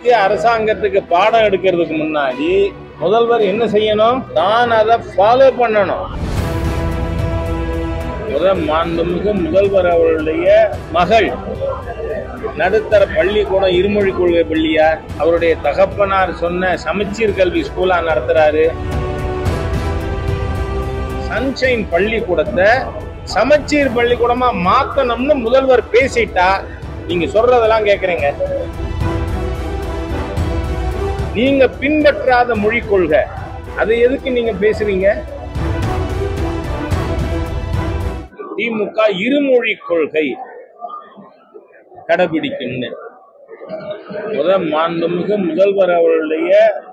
மத்திய அரசாங்கத்துக்கு பாடம் எடுக்கிறதுக்கு முன்னாடி முதல்வர் என்ன செய்யணும் தான் அதை ஃபாலோ பண்ணணும் முதல் மாண்புமிகு முதல்வர் அவருடைய மகள் நடுத்தர பள்ளிக்கூடம் இருமொழி கொள்கை பள்ளியா அவருடைய தகப்பனார் சொன்ன சமச்சீர் கல்வி ஸ்கூலா நடத்துறாரு சன்ஷைன் பள்ளிக்கூடத்தை சமச்சீர் பள்ளிக்கூடமா மாத்தணும்னு முதல்வர் பேசிட்டா நீங்க சொல்றதெல்லாம் கேக்குறீங்க நீங்க பின்பற்றாத மொழி கொள்கை அதை எதுக்கு நீங்க பேசுறீங்க திமுக இருமொழி கொள்கை கடைபிடிக்கும்னு முதல் மாண்புமிகு முதல்வர் அவருடைய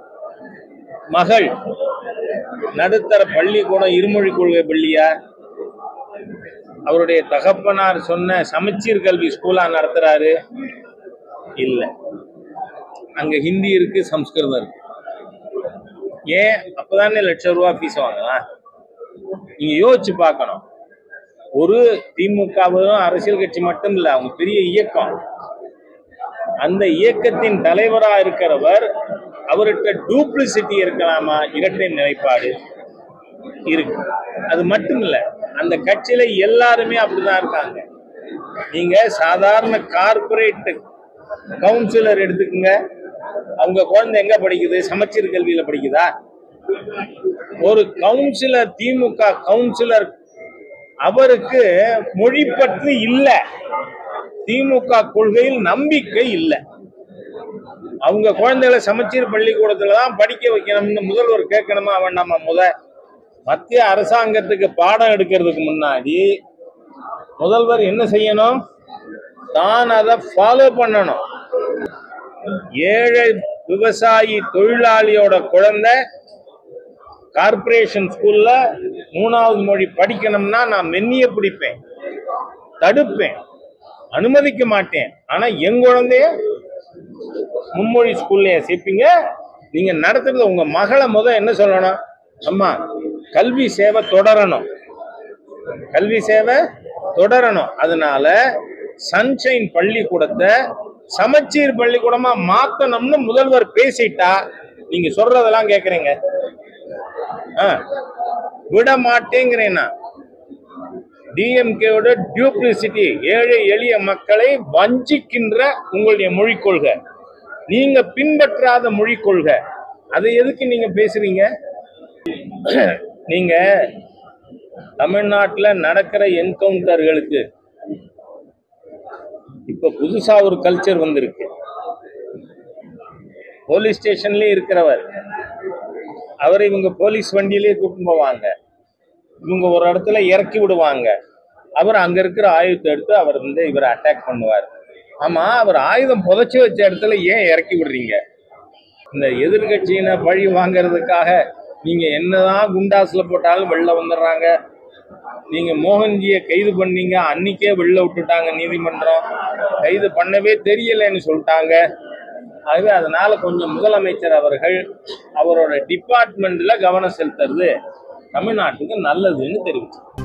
மகள் நடுத்தர பள்ளிக்கூடம் இருமொழி கொள்கை பள்ளியா அவருடைய தகப்பனார் சொன்ன சமச்சீர் கல்வி ஸ்கூலா நடத்துறாரு இல்ல அங்க ஹிந்தி இருக்கு சம்ஸ்கிருதம் இருக்கு ஏன் அப்பதானே லட்சம் ரூபா ஃபீஸ் வாங்கலாம் நீங்க யோசிச்சு பார்க்கணும் ஒரு திமுகவும் அரசியல் கட்சி மட்டும் இல்ல அவங்க பெரிய இயக்கம் அந்த இயக்கத்தின் தலைவரா இருக்கிறவர் அவர்கிட்ட டூப்ளிசிட்டி இருக்கலாமா இரட்டை நிலைப்பாடு இருக்கு அது மட்டும் இல்ல அந்த கட்சியில எல்லாருமே அப்படிதான் இருக்காங்க நீங்க சாதாரண கார்பரேட் கவுன்சிலர் எடுத்துக்கங்க அவங்க குழந்தை எங்க படிக்குது சமச்சீர் கல்வியில படிக்குதா ஒரு கவுன்சிலர் திமுக கவுன்சிலர் அவருக்கு மொழி பற்று இல்ல திமுக கொள்கையில் நம்பிக்கை இல்லை அவங்க குழந்தைகளை சமச்சீர் பள்ளிக்கூடத்துல தான் படிக்க வைக்கணும்னு முதல்வர் கேட்கணுமா வேண்டாமா முத மத்திய அரசாங்கத்துக்கு பாடம் எடுக்கிறதுக்கு முன்னாடி முதல்வர் என்ன செய்யணும் தான் அதை ஃபாலோ பண்ணணும் ஏழை விவசாயி தொழிலாளியோட குழந்தை கார்ப்பரேஷன் ஸ்கூல்ல மூணாவது மொழி படிக்கணும்னா நான் மென்னிய பிடிப்பேன் தடுப்பேன் அனுமதிக்க மாட்டேன் ஆனா என் குழந்தைய மும்மொழி ஸ்கூல்லையே சேர்ப்பீங்க நீங்க நடத்துறது உங்க மகளை முத என்ன சொல்லணும் அம்மா கல்வி சேவை தொடரணும் கல்வி சேவை தொடரணும் அதனால சன்ஷைன் பள்ளிக்கூடத்தை சமச்சீர் பள்ளிக்கூடமா மாத்தணும்னு முதல்வர் பேசிட்டா நீங்க சொல்றதெல்லாம் கேக்குறீங்க ஆ, விட மாட்டேங்கிறேன்னா டிஎம்கேவோட டியூப்ளிசிட்டி ஏழை எளிய மக்களை வஞ்சிக்கின்ற உங்களுடைய மொழிக் கொள்கை நீங்க பின்பற்றாத மொழிக் கொள்கை அதை எதுக்கு நீங்க பேசுறீங்க நீங்க தமிழ்நாட்டுல நடக்கிற என்கவுண்டர்களுக்கு இப்ப புதுசா ஒரு கல்ச்சர் வந்திருக்கு போலீஸ் ஸ்டேஷன்லயே இருக்கிறவர் அவரை இவங்க போலீஸ் வண்டியிலே கூட்டிட்டு போவாங்க இவங்க ஒரு இடத்துல இறக்கி விடுவாங்க அவர் அங்க இருக்கிற ஆயுதத்தை எடுத்து அவர் வந்து இவரை அட்டாக் பண்ணுவார் ஆமா அவர் ஆயுதம் புதைச்சி வச்ச இடத்துல ஏன் இறக்கி விடுறீங்க இந்த எதிர்கட்சியினை பழி வாங்குறதுக்காக நீங்க என்னதான் குண்டாஸ்ல போட்டாலும் வெளில வந்துடுறாங்க நீங்க மோகன்ஜியை கைது பண்ணீங்க அன்னைக்கே வெளில விட்டுட்டாங்க நீதிமன்றம் கைது பண்ணவே தெரியலைன்னு சொல்லிட்டாங்க ஆகவே அதனால கொஞ்சம் முதலமைச்சர் அவர்கள் அவரோட டிபார்ட்மெண்ட்ல கவனம் செலுத்துறது தமிழ்நாட்டுக்கு நல்லதுன்னு தெரிவிச்சு